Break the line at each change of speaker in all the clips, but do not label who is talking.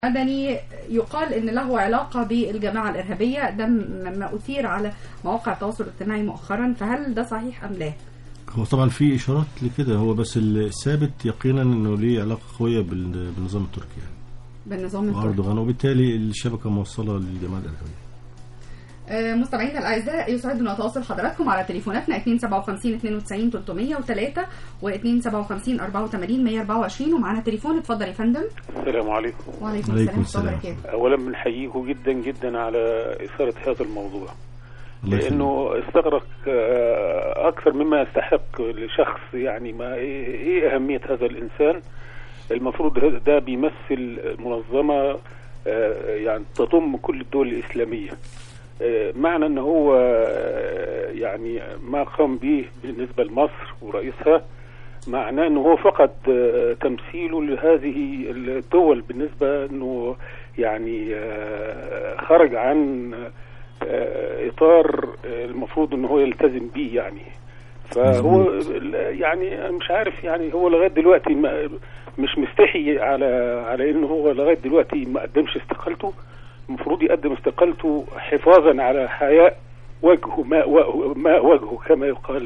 مدني يقال ان له علاقه بالجماعه الارهابيه ده مما اثير على مواقع التواصل الاجتماعي مؤخرا فهل ده صحيح ام لا؟
هو طبعا في اشارات لكده هو بس الثابت يقينا انه ليه علاقه قويه بال- بالنظام التركي يعني
بالنظام التركي
واردوغان وبالتالي الشبكه موصله للجماعه الارهابيه
آه، مستمعينا الاعزاء يسعدنا تواصل حضراتكم على تليفوناتنا 257 92 303 و 257 84 124 ومعانا تليفون اتفضل يا فندم
السلام عليكم
وعليكم
عليكم
السلام ورحمه الله
السلام.
وبركاته
اولا بنحييكم جدا جدا على اثاره هذا الموضوع
الله يخليك.
لانه استغرق آه، اكثر مما يستحق لشخص يعني ما ايه إيه اهميه هذا الانسان المفروض هذا- ده بيمثل منظمه آه، يعني تضم كل الدول الاسلاميه آه، معنى ان هو آه، يعني ما قام به بالنسبه لمصر ورئيسها معناه انه هو فقد آه، تمثيله لهذه الدول بالنسبه انه يعني آه، خرج عن آه، اطار آه، المفروض ان هو يلتزم به يعني فهو يعني مش عارف يعني هو لغايه دلوقتي ما مش مستحي على على انه هو لغايه دلوقتي ما قدمش استقالته المفروض يقدم استقالته حفاظا على حياء وجهه ماء و- ماء وجهه كما يقال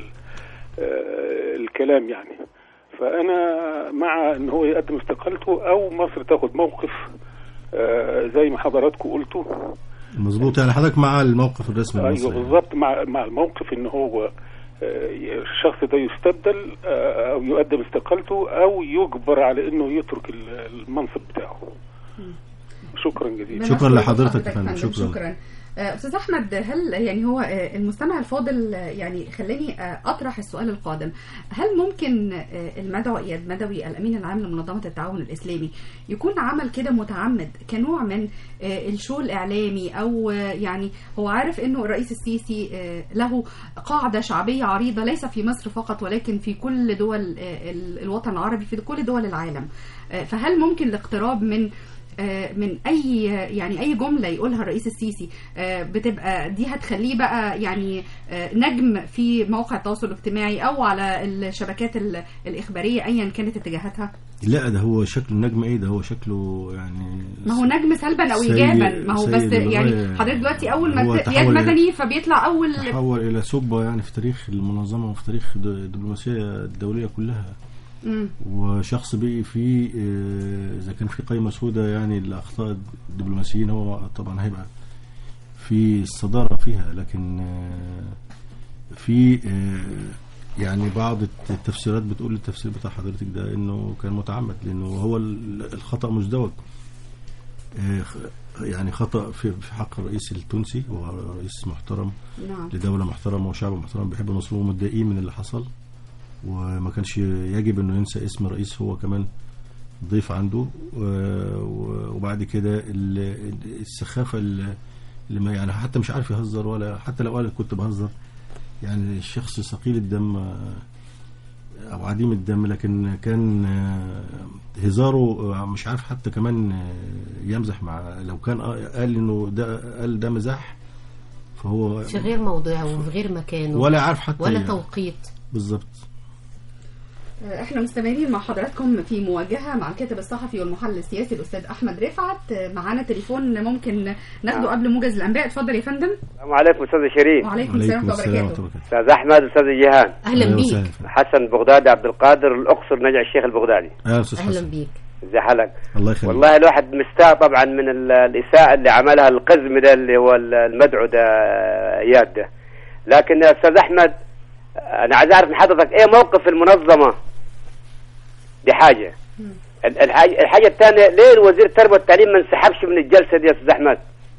آه، الكلام يعني فانا مع ان هو يقدم استقالته او مصر تاخد موقف آه، زي ما حضراتكم قلتوا
مظبوط يعني حضرتك مع الموقف الرسمي
ايوه
المصري يعني.
بالظبط مع مع الموقف ان هو آه، الشخص ده يستبدل آه، او يقدم استقالته او يجبر على انه يترك ال- المنصب بتاعه شكرا جزيلا
شكرا
بنشكر
لحضرتك يا
فندم،
فندم، شكرا.
شكرا آه، استاذ احمد هل يعني هو آه، المستمع الفاضل آه، يعني خلاني آه، اطرح السؤال القادم هل ممكن آه، المدعو اياد مدوي الامين العام لمنظمه التعاون الاسلامي يكون عمل كده متعمد كنوع من آه، الشو الاعلامي او آه، يعني هو عارف انه الرئيس السيسي آه، له قاعده شعبيه عريضه ليس في مصر فقط ولكن في كل دول آه، ال- الوطن العربي في كل دول العالم آه، فهل ممكن الاقتراب من آه، من اي يعني اي جمله يقولها الرئيس السيسي آه، بتبقى دي هتخليه بقى يعني آه، نجم في مواقع التواصل الاجتماعي او على الشبكات ال- الاخباريه ايا كانت اتجاهاتها
لا ده هو شكله نجم ايه ده هو شكله يعني
ما هو نجم سلبا او
سيد-
ايجابا ما هو بس
سيد
يعني
الغاية.
حضرتك دلوقتي اول ما
هو
ت- اياد
تحول إلى-
مدني فبيطلع اول
تحول الى سبه يعني في تاريخ المنظمه وفي تاريخ د- الدبلوماسيه الدوليه كلها
مم.
وشخص بقي في آه، اذا كان في قائمه سوداء يعني لاخطاء الدبلوماسيين هو طبعا هيبقى في الصداره فيها لكن آه، في آه، يعني بعض التفسيرات بتقول التفسير بتاع حضرتك ده انه كان متعمد لانه هو ال- الخطا مزدوج آه، خ- يعني خطا في في حق الرئيس التونسي هو رئيس محترم
نعم
لدولة محترمة وشعب محترم بيحب مصر ومتضايقين من اللي حصل وما كانش يجب انه ينسى اسم الرئيس هو كمان ضيف عنده و- و- وبعد كده ال- السخافة اللي اللي ما يعني حتى مش عارف يهزر ولا حتى لو قال كنت بهزر يعني الشخص ثقيل الدم آه، او عديم الدم لكن كان آه، هزاره آه، مش عارف حتى كمان آه، يمزح مع لو كان آه، قال انه ده قال ده مزاح فهو
في غير موضعه وفي غير مكانه
ولا عارف حتى
ولا
يعني.
توقيت
بالظبط
آه، احنا مستمرين مع حضراتكم في مواجهه مع الكاتب الصحفي والمحلل السياسي الاستاذ احمد رفعت آه، معانا تليفون ممكن ناخده قبل موجز الانباء اتفضل يا فندم
السلام عليكم استاذ شيرين
وعليكم السلام
عليكم
ورحمه
السلام
الله
ورحمة
وبركاته
الله
استاذ احمد استاذ جيهان
اهلا
أهلا
بيك
وسهلا.
حسن بغدادي عبد القادر الاقصر نجع الشيخ البغدادي
اهلا استاذ
اهلا
حسن
بيك
ازي حالك
الله يخليك
والله الواحد مستاء طبعا من ال- الاساءه اللي عملها القزم ده اللي هو ال- المدعو ده اياد ده لكن يا استاذ احمد انا عايز اعرف من حضرتك ايه موقف المنظمه دي حاجه ال- الحاجه الحاجه الثانيه ليه وزير التربيه والتعليم ما انسحبش من الجلسه دي يا استاذ احمد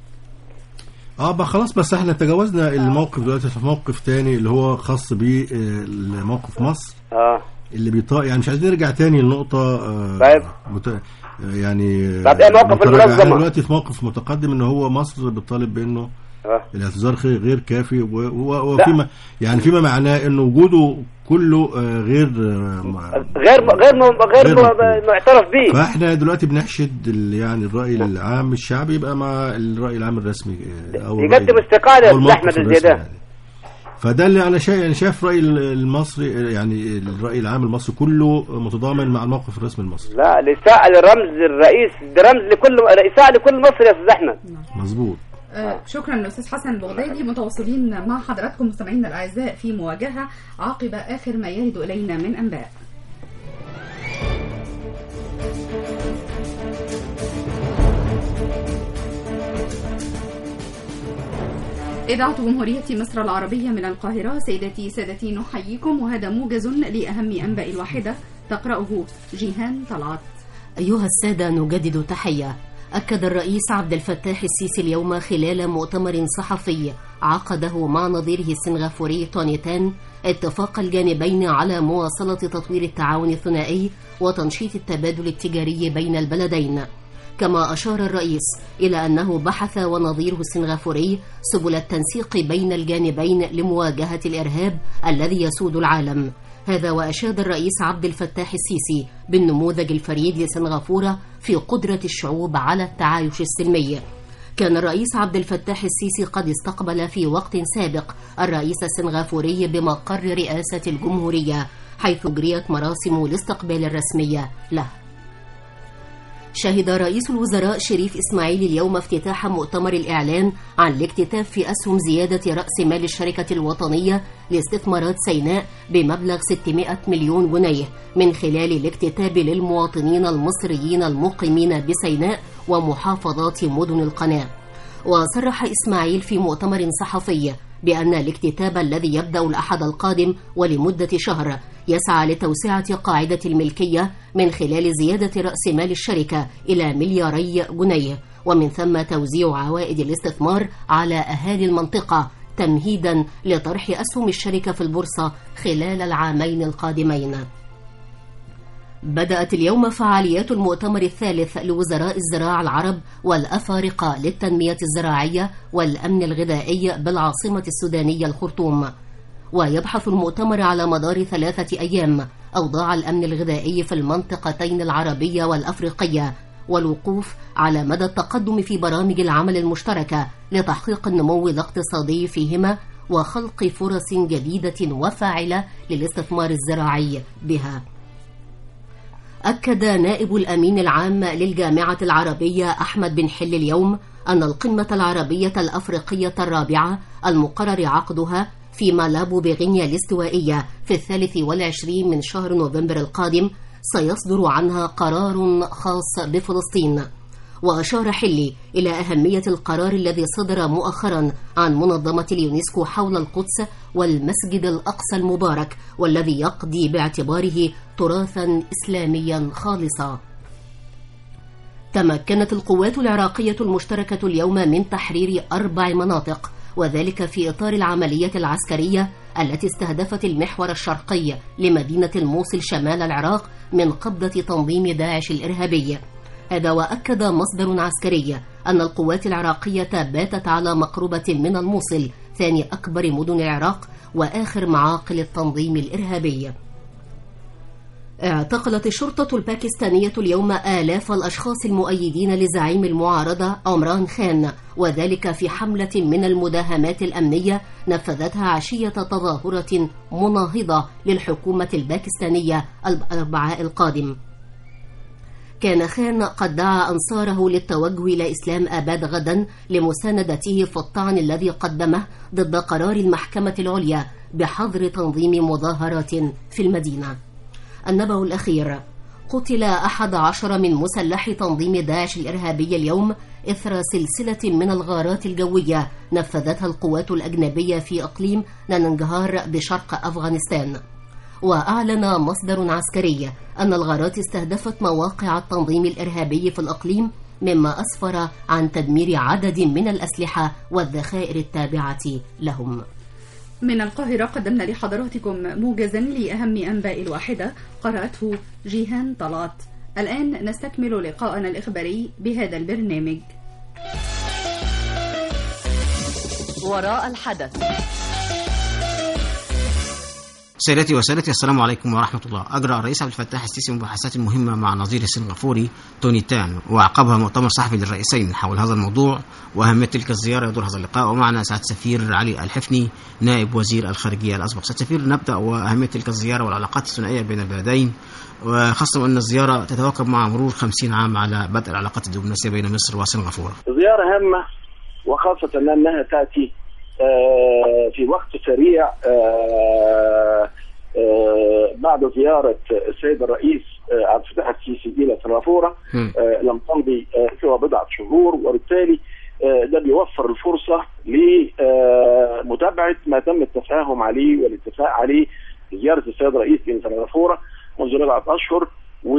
اه بقى خلاص بس احنا تجاوزنا الموقف دلوقتي في موقف تاني اللي هو خاص بموقف مصر
اه
اللي بيطا يعني مش عايزين نرجع تاني لنقطة آه
طيب.
مت... آه، يعني
طب إيه موقف
متراجع.
المنظمة؟
احنا دلوقتي في موقف متقدم ان هو مصر بتطالب بانه
اه
الاعتذار غير غير كافي و- و-
لا.
وفيما يعني فيما معناه انه وجوده كله آه، غير آه، مع-
غير م- غير م- غير
غير
م-
مقبول.
معترف به
فاحنا دلوقتي بنحشد ال- يعني الراي العام الشعبي يبقى مع الراي العام الرسمي آه، او الرأي-
يقدم استقالة
أو
يا
الموقف
أحمد
الرسمي
الزيدان.
يعني. فده اللي انا شايف يعني شايف راي المصري يعني الراي العام المصري كله متضامن مع الموقف الرسمي المصري
لا الاساءه لرمز الرئيس ده رمز لكل اساءه لكل مصري يا استاذ احمد
مظبوط
آه، شكرا استاذ حسن البغدادي متواصلين مع حضراتكم مستمعينا الاعزاء في مواجهه عقب اخر ما يرد الينا من انباء إذاعة جمهورية مصر العربية من القاهرة سيداتي سادتي نحييكم وهذا موجز لأهم أنباء الواحدة تقرأه جيهان طلعت
أيها السادة نجدد تحية أكد الرئيس عبد الفتاح السيسي اليوم خلال مؤتمر صحفي عقده مع نظيره السنغافوري توني تان اتفاق الجانبين على مواصلة تطوير التعاون الثنائي وتنشيط التبادل التجاري بين البلدين كما أشار الرئيس إلى أنه بحث ونظيره السنغافوري سبل التنسيق بين الجانبين لمواجهة الإرهاب الذي يسود العالم هذا وأشاد الرئيس عبد الفتاح السيسي بالنموذج الفريد لسنغافورة في قدرة الشعوب على التعايش السلمي كان الرئيس عبد الفتاح السيسي قد استقبل في وقت سابق الرئيس السنغافوري بمقر رئاسة الجمهورية حيث أجريت مراسم الاستقبال الرسمية له شهد رئيس الوزراء شريف إسماعيل اليوم افتتاح مؤتمر الإعلان عن الاكتتاب في أسهم زيادة رأس مال الشركة الوطنية لاستثمارات سيناء بمبلغ 600 مليون جنيه من خلال الاكتتاب للمواطنين المصريين المقيمين بسيناء ومحافظات مدن القناة وصرح إسماعيل في مؤتمر صحفي بأن الاكتتاب الذي يبدأ الأحد القادم ولمدة شهر يسعى لتوسعة قاعدة الملكية من خلال زيادة رأس مال الشركة إلى ملياري جنيه ومن ثم توزيع عوائد الاستثمار على أهالي المنطقة تمهيدا لطرح أسهم الشركة في البورصة خلال العامين القادمين بدأت اليوم فعاليات المؤتمر الثالث لوزراء الزراعة العرب والأفارقة للتنمية الزراعية والأمن الغذائي بالعاصمة السودانية الخرطوم ويبحث المؤتمر على مدار ثلاثة أيام أوضاع الأمن الغذائي في المنطقتين العربية والأفريقية والوقوف على مدى التقدم في برامج العمل المشتركة لتحقيق النمو الاقتصادي فيهما وخلق فرص جديدة وفاعلة للاستثمار الزراعي بها أكد نائب الأمين العام للجامعة العربية أحمد بن حل اليوم أن القمة العربية الأفريقية الرابعة المقرر عقدها في مالابو بغينيا الاستوائية في الثالث والعشرين من شهر نوفمبر القادم سيصدر عنها قرار خاص بفلسطين وأشار حلي إلى أهمية القرار الذي صدر مؤخرا عن منظمة اليونسكو حول القدس والمسجد الأقصى المبارك والذي يقضي باعتباره تراثا إسلاميا خالصا تمكنت القوات العراقية المشتركة اليوم من تحرير أربع مناطق وذلك في إطار العملية العسكرية التي استهدفت المحور الشرقي لمدينة الموصل شمال العراق من قبضة تنظيم داعش الإرهابي هذا وأكد مصدر عسكري أن القوات العراقية باتت على مقربة من الموصل ثاني أكبر مدن العراق وآخر معاقل التنظيم الإرهابي اعتقلت الشرطة الباكستانية اليوم آلاف الأشخاص المؤيدين لزعيم المعارضة عمران خان وذلك في حملة من المداهمات الأمنية نفذتها عشية تظاهرة مناهضة للحكومة الباكستانية الأربعاء القادم كان خان قد دعا أنصاره للتوجه إلى إسلام آباد غدا لمساندته في الطعن الذي قدمه ضد قرار المحكمة العليا بحظر تنظيم مظاهرات في المدينة النبأ الأخير قتل أحد عشر من مسلحي تنظيم داعش الإرهابي اليوم إثر سلسلة من الغارات الجوية نفذتها القوات الأجنبية في إقليم ناننجهار بشرق أفغانستان وأعلن مصدر عسكري أن الغارات استهدفت مواقع التنظيم الإرهابي في الإقليم مما أسفر عن تدمير عدد من الأسلحة والذخائر التابعة لهم
من القاهرة قدمنا لحضراتكم موجزا لأهم أنباء الواحدة قرأته جيهان طلات الآن نستكمل لقاءنا الإخباري بهذا البرنامج
وراء الحدث سيداتي وسادتي السلام عليكم ورحمة الله أجرى الرئيس عبد الفتاح السيسي مباحثات مهمة مع نظيره السنغافوري توني تان وأعقبها مؤتمر صحفي للرئيسين حول هذا الموضوع وأهمية تلك الزيارة يدور هذا اللقاء ومعنا سعادة سفير علي الحفني نائب وزير الخارجية الأسبق سعادة سفير نبدأ وأهمية تلك الزيارة والعلاقات الثنائية بين البلدين وخاصة أن الزيارة تتواكب مع مرور 50 عام على بدء العلاقات الدبلوماسية بين مصر وسنغافورة
زيارة هامة وخاصة أنها تأتي آه، في وقت سريع آه، آه، بعد زيارة السيد الرئيس آه، عبد الفتاح السيسي إلى سنغافورة
مم.
آه، لم تمضي آه، سوى بضعة شهور وبالتالي آه، ده بيوفر الفرصة لمتابعة ما تم التفاهم عليه والاتفاق عليه في زيارة السيد الرئيس إلى سنغافورة منذ بضعة أشهر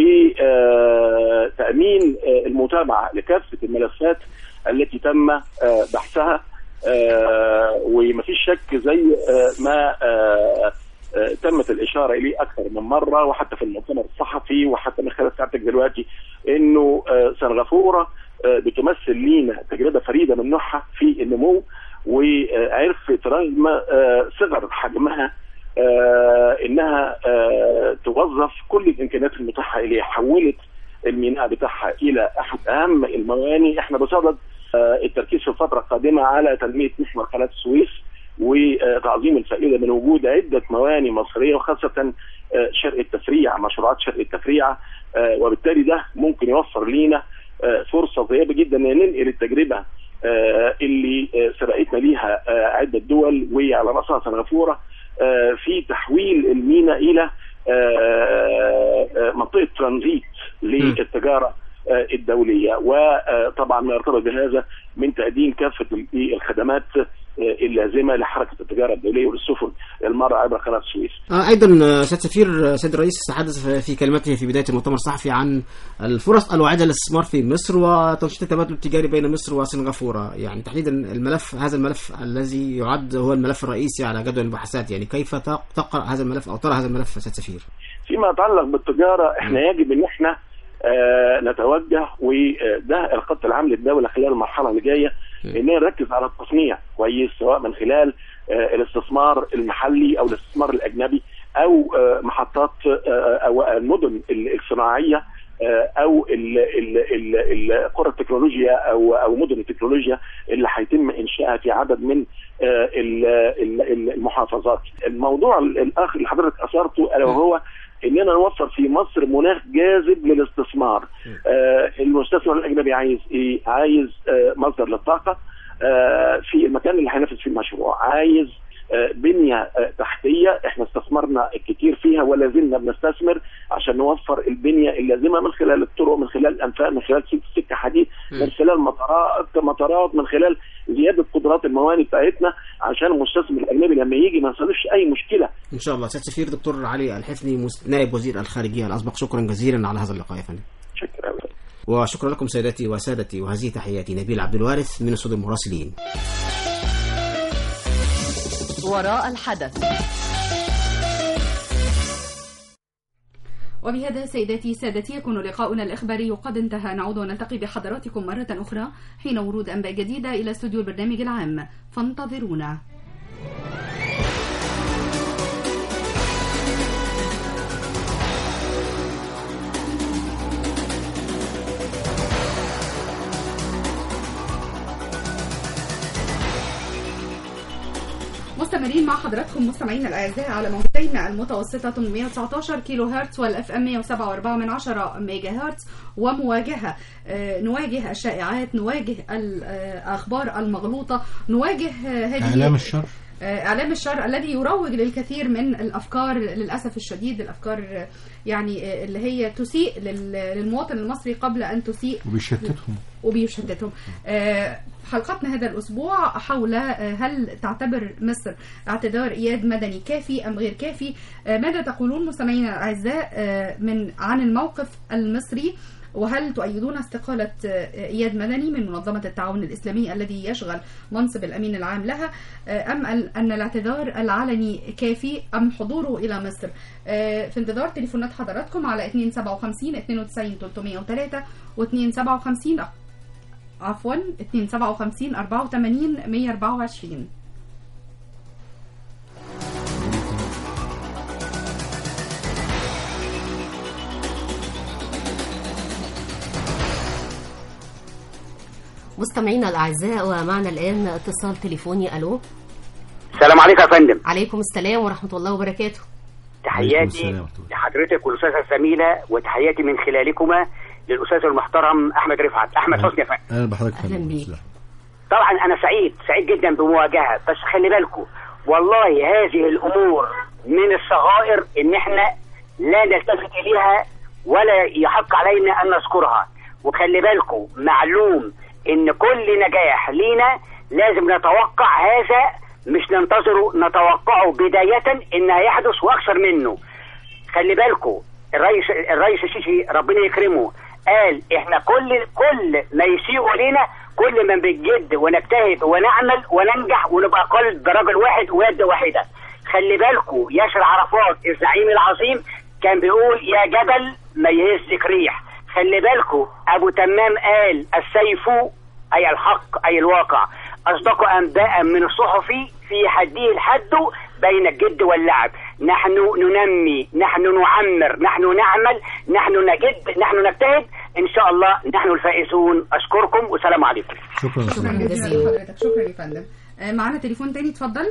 وتأمين المتابعة لكافة الملفات التي تم آه، بحثها آه، ومفيش شك زي آه، ما آه، آه، تمت الاشاره اليه اكثر من مره وحتى في المؤتمر الصحفي وحتى من خلال سعادتك دلوقتي انه آه، سنغافوره آه، بتمثل لينا تجربه فريده من نوعها في النمو وعرفت رغم آه، صغر حجمها آه، انها آه، توظف كل الامكانيات المتاحه اليها حولت الميناء بتاعها الى احد اهم المواني احنا بصدد آه، التركيز في الفتره القادمه على تنميه محور قناه السويس وتعظيم الفائده من وجود عده مواني مصريه وخاصه آه، شرق التفريع مشروعات شرق التفريع آه، وبالتالي ده ممكن يوفر لينا آه، فرصه طيبه جدا ان ننقل التجربه آه، اللي آه، سبقتنا ليها آه، عده دول وعلى راسها سنغافوره آه، في تحويل الميناء الى آه، آه، منطقه ترانزيت للتجاره آه، الدوليه وطبعا ما يرتبط بهذا من تقديم كافه ال- الخدمات آه، اللازمه لحركه التجاره الدوليه والسفن المرة عبر قناه السويس.
آه، ايضا آه، سياده السفير آه، سيد الرئيس تحدث في كلمته في بدايه المؤتمر الصحفي عن الفرص الواعده للاستثمار في مصر وتنشيط التبادل التجاري بين مصر وسنغافوره يعني تحديدا الملف هذا الملف الذي يعد هو الملف الرئيسي على جدول المباحثات يعني كيف تق- تقرا هذا الملف او ترى هذا الملف سيد السفير
فيما يتعلق بالتجاره احنا يجب ان احنا آه نتوجه وده الخط العام للدوله خلال المرحله اللي جايه اننا نركز على التصنيع كويس سواء من خلال آه الاستثمار المحلي او الاستثمار الاجنبي او آه محطات آه او المدن ال- الصناعيه آه، او ال- ال- ال- ال- قرى التكنولوجيا او او مدن التكنولوجيا اللي هيتم انشائها في عدد من آه، ال- ال- ال- المحافظات. الموضوع ال- الاخر اللي حضرتك اثرته الا وهو اننا نوفر في مصر مناخ جاذب للاستثمار. آه، المستثمر الاجنبي عايز ايه؟ عايز آه، مصدر للطاقه آه، في المكان اللي هينفذ فيه المشروع، عايز آه، بنيه آه، تحتيه احنا استثمرنا كتير فيها ولا زلنا بنستثمر عشان نوفر البنيه اللازمه من خلال الطرق من خلال الانفاق من خلال سكه سكه حديد من خلال مطارات مطارات من خلال زياده قدرات المواني بتاعتنا عشان المستثمر الاجنبي لما يجي ما يصادفش اي مشكله
ان شاء الله سيد السفير دكتور علي الحفني مس- نائب وزير الخارجيه الاسبق شكرا جزيلا على هذا اللقاء يا فندم
شكرا
وشكرا لكم سيداتي وسادتي وهذه تحياتي نبيل عبد الوارث من استوديو المراسلين
وراء الحدث
وبهذا سيداتي سادتي يكون لقاؤنا الإخباري قد انتهى نعود ونلتقي بحضراتكم مرة أخرى حين ورود أنباء جديدة إلى استوديو البرنامج العام فانتظرونا مستمرين مع حضراتكم مستمعينا الاعزاء على موجتين المتوسطه 819 كيلو هرتز والاف ام 107.4 من 10 ميجا هرتز ومواجهه آه، نواجه الشائعات نواجه الاخبار المغلوطه نواجه آه، هذه
اعلام الشر
آه، اعلام الشر الذي يروج للكثير من الافكار للاسف الشديد الافكار آه، يعني آه، اللي هي تسيء لل- للمواطن المصري قبل ان تسيء
وبيشتتهم
وبيشتتهم آه، حلقتنا هذا الأسبوع حول آه، هل تعتبر مصر اعتذار إياد مدني كافي أم غير كافي آه، ماذا تقولون مستمعينا الأعزاء آه، من عن الموقف المصري وهل تؤيدون استقالة آه، إياد مدني من منظمة التعاون الإسلامي الذي يشغل منصب الأمين العام لها آه، أم ال- أن الاعتذار العلني كافي أم حضوره إلى مصر آه، في انتظار تليفونات حضراتكم على 257 92 303 و 257 عفوا 257 84 124
مستمعينا الأعزاء ومعنا الآن اتصال تليفوني ألو
السلام عليكم يا فندم
عليكم السلام ورحمة الله وبركاته
عليكم
تحياتي
السلام ورحمة الله.
لحضرتك والاستاذه سميله وتحياتي من خلالكما للاستاذ المحترم احمد رفعت احمد حسني يا فندم
اهلا بحضرتك يا
أهلا
فندم.
بيك.
لا.
طبعا انا سعيد سعيد جدا بمواجهه بس خلي بالكم والله هذه الامور من الصغائر ان احنا لا نلتفت اليها ولا يحق علينا ان نذكرها وخلي بالكم معلوم ان كل نجاح لينا لازم نتوقع هذا مش ننتظره نتوقعه بداية ان هيحدث واكثر منه خلي بالكم الرئيس الرئيس السيسي ربنا يكرمه قال احنا كل كل ما يسيء الينا كل ما بنجد ونجتهد ونعمل وننجح ونبقى قلب رجل واحد ويد واحده خلي بالكم ياسر عرفات الزعيم العظيم كان بيقول يا جبل ما يهزك ريح خلي بالكم ابو تمام قال السيف اي الحق اي الواقع اصدق انباء من الصحفي في حده الحد بين الجد واللعب نحن ننمي نحن نعمر نحن نعمل نحن نجد نحن نجتهد ان شاء الله نحن الفائزون اشكركم والسلام عليكم
شكرا يا
شكرا
أستاذ.
جزيلا لحضرتك شكرا يا فندم آه، معانا تليفون تاني اتفضل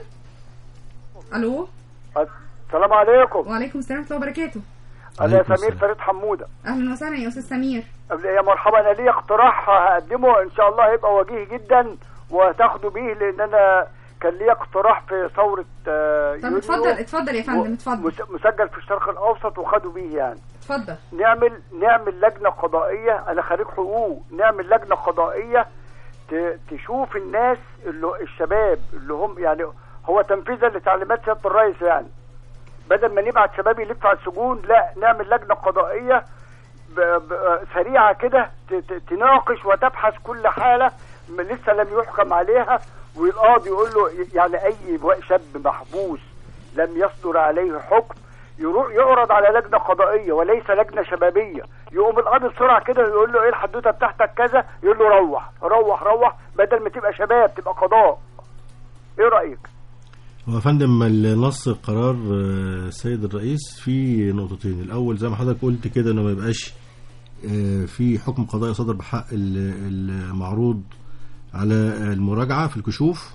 الو
السلام عليكم
وعليكم السلام ورحمه الله وبركاته
انا
عليكم
سمير
السلام.
فريد حموده
اهلا وسهلا يا استاذ سمير
يا مرحبا انا ليا اقتراح هقدمه ان شاء الله هيبقى وجيه جدا وهتاخدوا بيه لان انا كان ليا اقتراح في ثوره آه،
طب
يونيو
اتفضل اتفضل يا فندم اتفضل
مس- مسجل في الشرق الاوسط وخدوا بيه يعني
اتفضل
نعمل نعمل لجنه قضائيه انا خريج حقوق نعمل لجنه قضائيه ت- تشوف الناس اللي الشباب اللي هم يعني هو تنفيذا لتعليمات سياده الرئيس يعني بدل ما نبعت شباب يلف على السجون لا نعمل لجنه قضائيه ب- ب- سريعه كده ت- ت- تناقش وتبحث كل حاله م- لسه لم يحكم عليها والقاضي يقول له يعني اي شاب محبوس لم يصدر عليه حكم يروح يعرض على لجنه قضائيه وليس لجنه شبابيه يقوم القاضي بسرعه كده يقول له ايه الحدوته بتاعتك كذا يقول له روح روح روح بدل ما تبقى شباب تبقى قضاء ايه رايك
هو يا فندم النص قرار آه، السيد الرئيس في نقطتين الاول زي ما حضرتك قلت كده انه ما يبقاش آه، في حكم قضائي صدر بحق ال- المعروض على المراجعه في الكشوف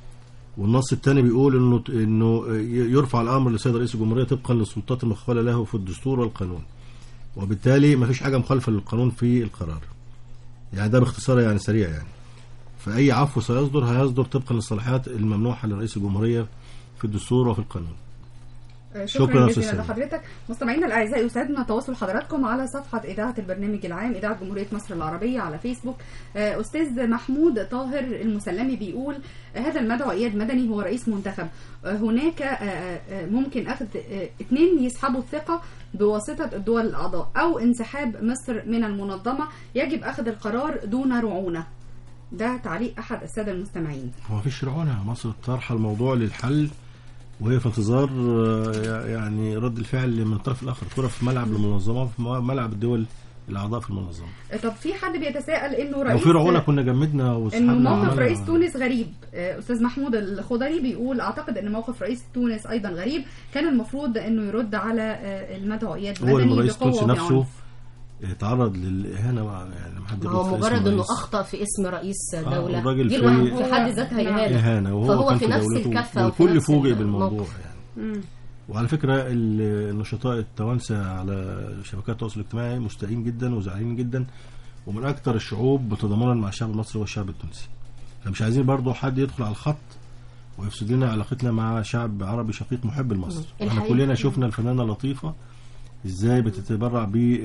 والنص الثاني بيقول انه انه يرفع الامر للسيد رئيس الجمهوريه طبقا للسلطات المخوله له في الدستور والقانون وبالتالي ما فيش حاجه مخالفه للقانون في القرار يعني ده باختصار يعني سريع يعني فأي عفو سيصدر هيصدر طبقا للصلاحيات الممنوحة لرئيس الجمهورية في الدستور وفي القانون
آه،
شكراً
شكرا
يا
جزيلا
أستاذ
لحضرتك مستمعينا الاعزاء يسعدنا تواصل حضراتكم على صفحه اذاعه البرنامج العام اذاعه جمهوريه مصر العربيه على فيسبوك آه، استاذ محمود طاهر المسلمي بيقول آه، هذا المدعو اياد مدني هو رئيس منتخب آه، هناك آه، آه، ممكن اخذ آه، اثنين يسحبوا الثقه بواسطه الدول الاعضاء او انسحاب مصر من المنظمه يجب اخذ القرار دون رعونه ده تعليق احد الساده المستمعين
هو مفيش رعونة مصر طرح الموضوع للحل وهي في انتظار آه، يعني رد الفعل من الطرف الآخر كرة في ملعب المنظمة في ملعب الدول الأعضاء في المنظمة
آه، طب في حد بيتساءل انه
لو
رئيس
في رعونة كنا جمدنا
انه
وسحبنا
موقف
وعملنا-
رئيس تونس غريب آه، استاذ محمود الخضري بيقول اعتقد ان موقف رئيس تونس ايضا غريب كان المفروض انه يرد على آه، المدعو اياد
هو
مدني
الرئيس
بقوه
التونسي نفسه
وبعنف
تعرض للإهانة مع- يعني لما حد
ما
يغلط
هو
في اسم
مجرد انه
رئيس.
اخطا في اسم رئيس
آه،
دوله
والراجل
دي
في-
لوحدها في حد ذاتها اهانه
إهانة وهو
فهو
كان
في
في
نفس
دولته
الكفه وفي
والكل
نفس
فوجئ
الموقف.
بالموضوع يعني
مم.
وعلى فكرة ال- النشطاء التوانسة على شبكات التواصل الاجتماعي مستائين جدا وزعلانين جدا ومن أكثر الشعوب تضامنا مع الشعب المصري والشعب التونسي فمش عايزين برضو حد يدخل على الخط ويفسد لنا علاقتنا مع شعب عربي شقيق محب لمصر احنا
الحقيقة-
كلنا شفنا الفنانة لطيفة ازاي بتتبرع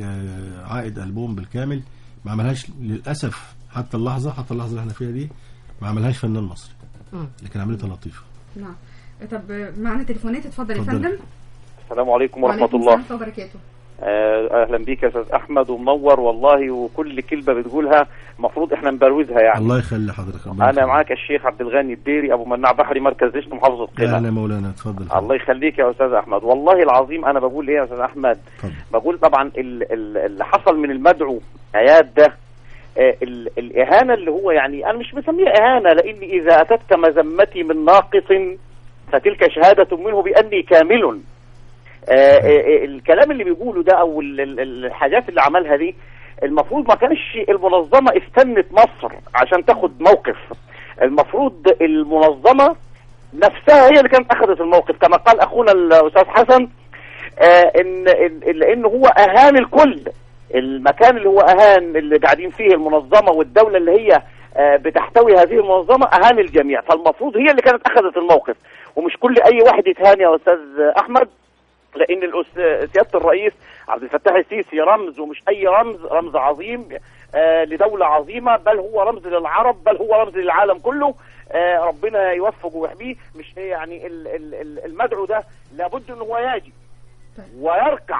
بعائد ألبوم بالكامل ما عملهاش للأسف حتى اللحظة حتى اللحظة اللي احنا فيها دي ما عملهاش فنان مصري
مم.
لكن عملتها لطيفة
نعم طب آه، معنا تليفونات اتفضل يا
اتفضل.
فندم
السلام عليكم ورحمة
وعليكم
الله
السلام وبركاته
آه، أهلا بيك يا أستاذ أحمد ومنور والله وكل كلمة بتقولها المفروض إحنا نبروزها يعني
الله يخلي حضرتك ربنا
أنا
يخليك.
معاك الشيخ عبد الغني الديري أبو مناع بحري مركز دشت محافظة
يا
قنا
أهلا مولانا اتفضل
الله يخليك يا أستاذ أحمد والله العظيم أنا بقول إيه يا أستاذ أحمد
اتفضل
بقول طبعا ال- ال- اللي حصل من المدعو اياد ده آه، ال- الاهانه اللي هو يعني انا مش بسميها اهانه لان اذا اتتك مذمتي من ناقص فتلك شهاده منه باني كامل آه، آه، الكلام اللي بيقوله ده او ال- ال- الحاجات اللي عملها دي المفروض ما كانش المنظمه استنت مصر عشان تاخد موقف المفروض المنظمه نفسها هي اللي كانت اخذت الموقف كما قال اخونا الاستاذ حسن آه ان إن- لان هو اهان الكل المكان اللي هو اهان اللي قاعدين فيه المنظمه والدوله اللي هي آه بتحتوي هذه المنظمه اهان الجميع فالمفروض هي اللي كانت اخذت الموقف ومش كل اي واحد يتهان يا استاذ احمد لان الأس- سياده الرئيس عبد الفتاح السيسي رمز ومش اي رمز رمز عظيم آه لدوله عظيمه بل هو رمز للعرب بل هو رمز للعالم كله آه ربنا يوفقه ويحميه مش يعني ال- ال- ال- المدعو ده لابد ان هو يجي ويركع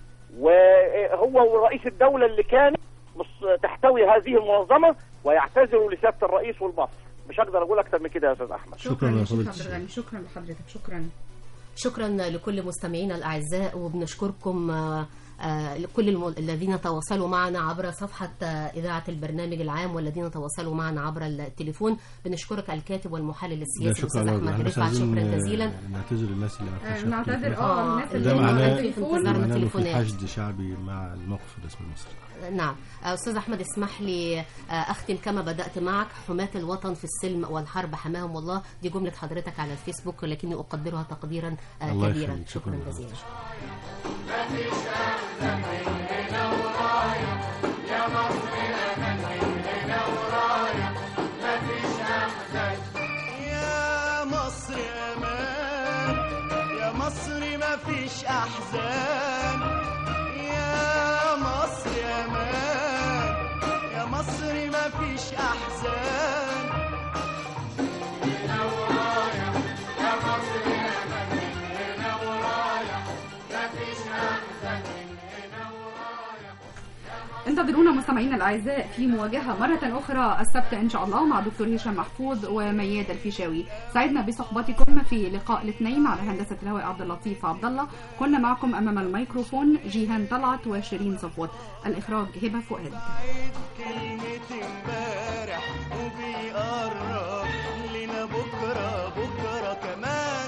وهو رئيس الدوله اللي كان مص- تحتوي هذه المنظمه ويعتذر لسياده الرئيس والمصر مش هقدر اقول اكتر من كده يا استاذ احمد
شكرا يا
شيخ
فضيلة
عبد
الشيخ.
الغني شكرا لحضرتك شكرا
شكرا لكل مستمعينا الأعزاء وبنشكركم آه، آه، لكل الم- الذين تواصلوا معنا عبر صفحة آه، إذاعة البرنامج العام والذين تواصلوا معنا عبر التليفون بنشكرك الكاتب والمحلل
لا
السياسي
شكرا
الأستاذ
لك
أحمد
احنا بس
رفعت
عايزين
شكرا
آه،
جزيلا
نعتذر للناس اللي ما
آه،
كانتش
نعتذر
بتليفون.
اه الناس
ده
اللي
معناه
في انتظارنا
معناه إنه في
التليفونات.
حشد شعبي مع الموقف الرسمي المصري
نعم أستاذ أحمد اسمح لي آه، أختم كما بدأت معك حماة الوطن في السلم والحرب حماهم الله دي جملة حضرتك على الفيسبوك ولكني أقدرها تقديرا آه،
الله
كبيرا
يخليك،
شكرا
شكراً.
جزيلا
يا مصر امان يا مصر ما فيش احزان يا مصر امان يا مصر ما فيش احزان
انتظرونا مستمعينا الاعزاء في مواجهه مره اخرى السبت ان شاء الله مع دكتور هشام محفوظ ومياد الفيشاوي سعدنا بصحبتكم في لقاء الاثنين على هندسه الهواء عبد اللطيف عبد الله كنا معكم امام الميكروفون جيهان طلعت وشيرين صفوت الاخراج هبه فؤاد
كلمة امبارح وبيقرب لنا بكرة بكرة كمان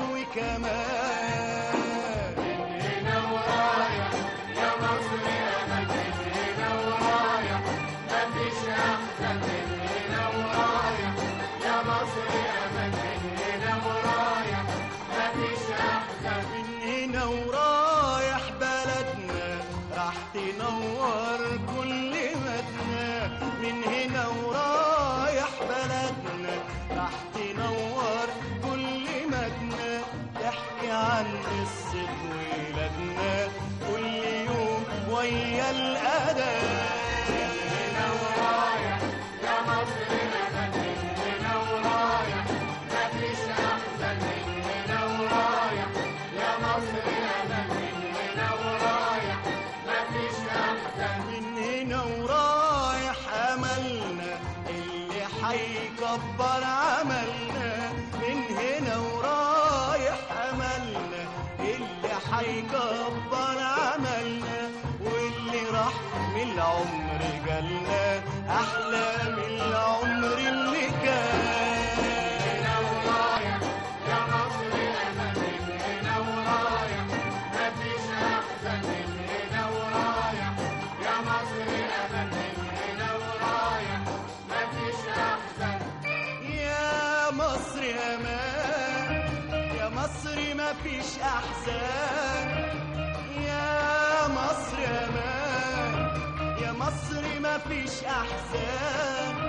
وكمان من هنا ورايح يا مصر أنا من هنا ورايح مفيش أحسن من هنا ورايح يا مصر أنا من هنا ورايح مفيش أحسن من هنا ورايح بلدنا راح تنور كل مدنا من هنا ورايح بلدنا راح تنور كل مدنا تحكي عن قصة ولادنا كل يوم ويا الأذان هنا ورايح يا مصر أنا من هنا ورايح مفيش أحسن من هنا ورايح يا مصر أنا من هنا ورايح مفيش أحسن من هنا ورايح أملنا اللي حيكبر عملنا من هنا ورايح أملنا اللي حيكبر عملنا واللي راح من العمر جالنا أحلى من العمر اللي كان هنا ورايح يا مصر أنا من هنا ورايح مفيش أحسن من هنا ورايح يا مصر أنا من هنا ورايح مفيش أحسن يا مصر أمان يا مصر مفيش أحزان يا مصر أمان يا مصر مفيش أحزان